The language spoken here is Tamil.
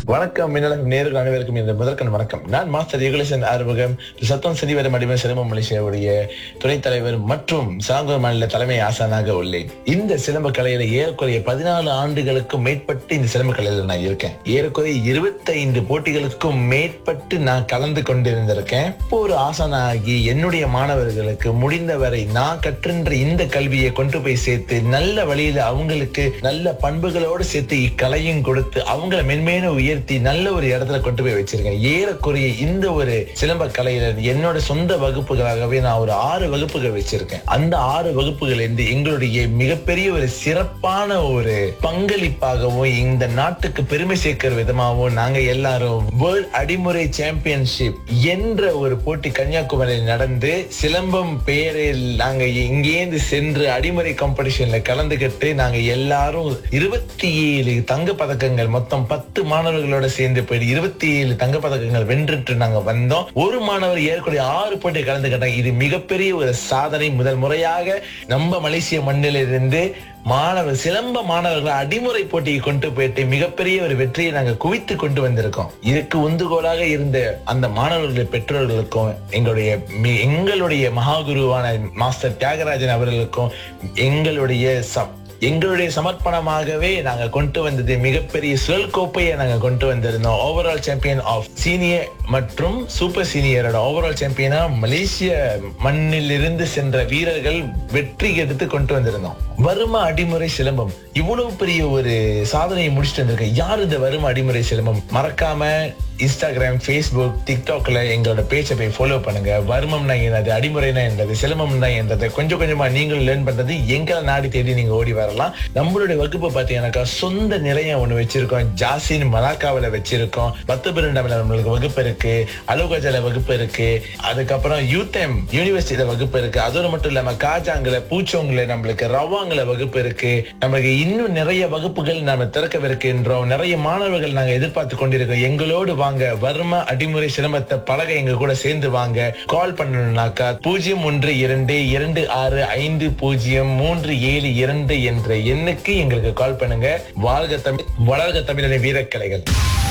வணக்கம் மின்னலம் நேர்கள் அனைவருக்கும் இந்த முதற்கண் வணக்கம் நான் மாஸ்டர் யுகலேசன் ஆறுமுகம் சத்தம் சதிவரம் அடிமை சிலம்பம் மலேசியாவுடைய துணைத் தலைவர் மற்றும் சாங்கூர் மாநில தலைமை ஆசானாக உள்ளேன் இந்த சிலம்ப கலையில ஏறக்குறைய பதினாலு ஆண்டுகளுக்கும் மேற்பட்டு இந்த சிலம்ப கலையில நான் இருக்கேன் ஏறக்குறைய இருபத்தைந்து போட்டிகளுக்கும் மேற்பட்டு நான் கலந்து கொண்டிருந்திருக்கேன் இப்போ ஒரு ஆசானாகி என்னுடைய மாணவர்களுக்கு முடிந்தவரை நான் கற்றின்ற இந்த கல்வியை கொண்டு போய் சேர்த்து நல்ல வழியில அவங்களுக்கு நல்ல பண்புகளோடு சேர்த்து இக்கலையும் கொடுத்து அவங்கள மென்மேலும் உயர்த்தி நல்ல ஒரு இடத்துல கொண்டு போய் வச்சிருக்கேன் ஏறக்குறைய இந்த ஒரு சிலம்ப கலையில என்னோட சொந்த வகுப்புகளாகவே நான் ஒரு ஆறு வகுப்புகள் வச்சிருக்கேன் அந்த ஆறு வகுப்புகள் இருந்து எங்களுடைய மிகப்பெரிய ஒரு சிறப்பான ஒரு பங்களிப்பாகவும் இந்த நாட்டுக்கு பெருமை சேர்க்கிற விதமாகவும் நாங்க எல்லாரும் வேர்ல்ட் அடிமுறை சாம்பியன்ஷிப் என்ற ஒரு போட்டி கன்னியாகுமரியில் நடந்து சிலம்பம் பெயரில் நாங்க இங்கேந்து சென்று அடிமுறை காம்படிஷன்ல கலந்துகிட்டு நாங்க எல்லாரும் இருபத்தி ஏழு தங்க பதக்கங்கள் மொத்தம் பத்து மாணவர்களோட சேர்ந்து போய் இருபத்தி ஏழு தங்க பதக்கங்கள் வென்றுட்டு நாங்க வந்தோம் ஒரு மாணவர் ஏற்கனவே ஆறு போட்டி கலந்துக்கிட்டாங்க இது மிகப்பெரிய ஒரு சாதனை முதல் முறையாக நம்ம மலேசிய மண்ணிலிருந்து மாணவர் சிலம்ப மாணவர்களை அடிமுறை போட்டியை கொண்டு போயிட்டு மிகப்பெரிய ஒரு வெற்றியை நாங்க குவித்து கொண்டு வந்திருக்கோம் இதுக்கு உந்துகோலாக இருந்த அந்த மாணவர்களுடைய பெற்றோர்களுக்கும் எங்களுடைய மி- எங்களுடைய மகாகுருவான மாஸ்டர் தியாகராஜன் அவர்களுக்கும் எங்களுடைய சப் எங்களுடைய சமர்ப்பணமாகவே நாங்க கொண்டு வந்தது மிகப்பெரிய சுழல் கோப்பையை நாங்க கொண்டு வந்திருந்தோம் ஓவரால் சாம்பியன் ஆஃப் சீனியர் மற்றும் சூப்பர் சீனியரோட ஓவரால் சாம்பியனா மலேசிய மண்ணில் இருந்து சென்ற வீரர்கள் வெற்றி எடுத்து கொண்டு வந்திருந்தோம் வரும அடிமுறை சிலம்பம் இவ்வளவு பெரிய ஒரு சாதனையை முடிச்சுட்டு வந்திருக்க யார் இந்த வரும அடிமுறை சிலம்பம் மறக்காம இன்ஸ்டாகிராம் ஃபேஸ்புக் டிக்டாக்ல எங்களோட பேஜை போய் ஃபாலோ பண்ணுங்க வருமம்னா என்னது அடிமுறைனா என்னது சிலம்பம்னா என்னது கொஞ்சம் கொஞ்சமா நீங்களும் லேர்ன் பண்றது எங்களை நாடி தேடி நீங்க ஓடி வரலாம் நம்மளுடைய வகுப்பு பாத்தீங்கன்னாக்கா சொந்த நிலையம் ஒண்ணு வச்சிருக்கோம் ஜாசின் மலாக்காவில வச்சிருக்கோம் பத்து பிரெண்டாவில நம்மளுக்கு வகுப்பு இருக்கு அலோகஜல வகுப்பு இருக்கு அதுக்கப்புறம் யூத்தெம் யூனிவர்சிட்டியில வகுப்பு இருக்கு அதோடு மட்டும் இல்லாம காஜாங்கில பூச்சோங்கில நம்மளுக்கு ரவாங்கில வகுப்பு இருக்கு நம்மளுக்கு இன்னும் நிறைய வகுப்புகள் நாம திறக்கவிருக்கின்றோம் நிறைய மாணவர்கள் நாங்க எதிர்பார்த்து கொண்டிருக்கோம் எங்களோடு வாங்க வர்ம அடிமுறை சிரமத்தை பழக எங்க கூட சேர்ந்து வாங்க கால் பண்ணணும்னாக்கா பூஜ்ஜியம் ஒன்று இரண்டு இரண்டு ஆறு ஐந்து பூஜ்ஜியம் மூன்று ஏழு இரண்டு என்ற எண்ணுக்கு எங்களுக்கு கால் பண்ணுங்க வாழ்க தமிழ் வளர்க தமிழனை வீரக்கலைகள்